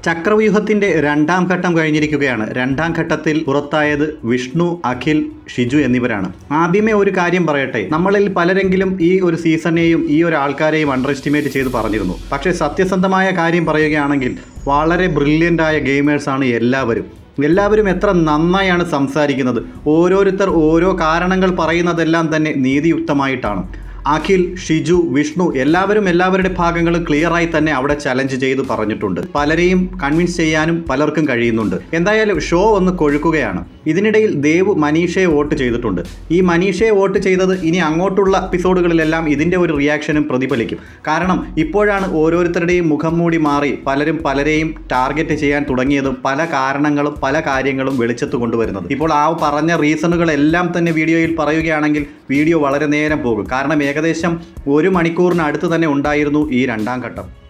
ചക്രവ്യൂഹത്തിന്റെ രണ്ടാം ഘട്ടം കഴിഞ്ഞിരിക്കുകയാണ് രണ്ടാം ഘട്ടത്തിൽ പുറത്തായത് വിഷ്ണു അഖിൽ ഷിജു എന്നിവരാണ് ആദ്യമേ ഒരു കാര്യം പറയട്ടെ നമ്മളിൽ പലരെങ്കിലും ഈ ഒരു സീസണെയും ഈ ഒരു ആൾക്കാരെയും അണ്ടർ എസ്റ്റിമേറ്റ് ചെയ്ത് പറഞ്ഞിരുന്നു പക്ഷേ സത്യസന്ധമായ കാര്യം പറയുകയാണെങ്കിൽ വളരെ ബ്രില്യൻ്റ് ആയ ഗെയിമേഴ്സാണ് എല്ലാവരും എല്ലാവരും എത്ര നന്നായാണ് സംസാരിക്കുന്നത് ഓരോരുത്തർ ഓരോ കാരണങ്ങൾ പറയുന്നതെല്ലാം തന്നെ നീതിയുക്തമായിട്ടാണ് അഖിൽ ഷിജു വിഷ്ണു എല്ലാവരും എല്ലാവരുടെ ഭാഗങ്ങളും ക്ലിയറായി തന്നെ അവിടെ ചലഞ്ച് ചെയ്ത് പറഞ്ഞിട്ടുണ്ട് പലരെയും കൺവിൻസ് ചെയ്യാനും പലർക്കും കഴിയുന്നുണ്ട് എന്തായാലും ഷോ ഒന്ന് കൊഴുക്കുകയാണ് ഇതിനിടയിൽ ദേവ് മനീഷയെ വോട്ട് ചെയ്തിട്ടുണ്ട് ഈ മനീഷയെ വോട്ട് ചെയ്തത് ഇനി അങ്ങോട്ടുള്ള എപ്പിസോഡുകളിലെല്ലാം ഇതിൻ്റെ ഒരു റിയാക്ഷനും പ്രതിഫലിക്കും കാരണം ഇപ്പോഴാണ് ഓരോരുത്തരുടെയും മുഖം മൂടി മാറി പലരും പലരെയും ടാർഗറ്റ് ചെയ്യാൻ തുടങ്ങിയതും പല കാരണങ്ങളും പല കാര്യങ്ങളും വെളിച്ചത്ത് കൊണ്ടുവരുന്നത് ഇപ്പോൾ ആ പറഞ്ഞ റീസണുകളെല്ലാം തന്നെ വീഡിയോയിൽ പറയുകയാണെങ്കിൽ വീഡിയോ വളരെ നേരം പോകും കാരണം ഏകദേശം ഒരു മണിക്കൂറിനടുത്ത് തന്നെ ഉണ്ടായിരുന്നു ഈ രണ്ടാം ഘട്ടം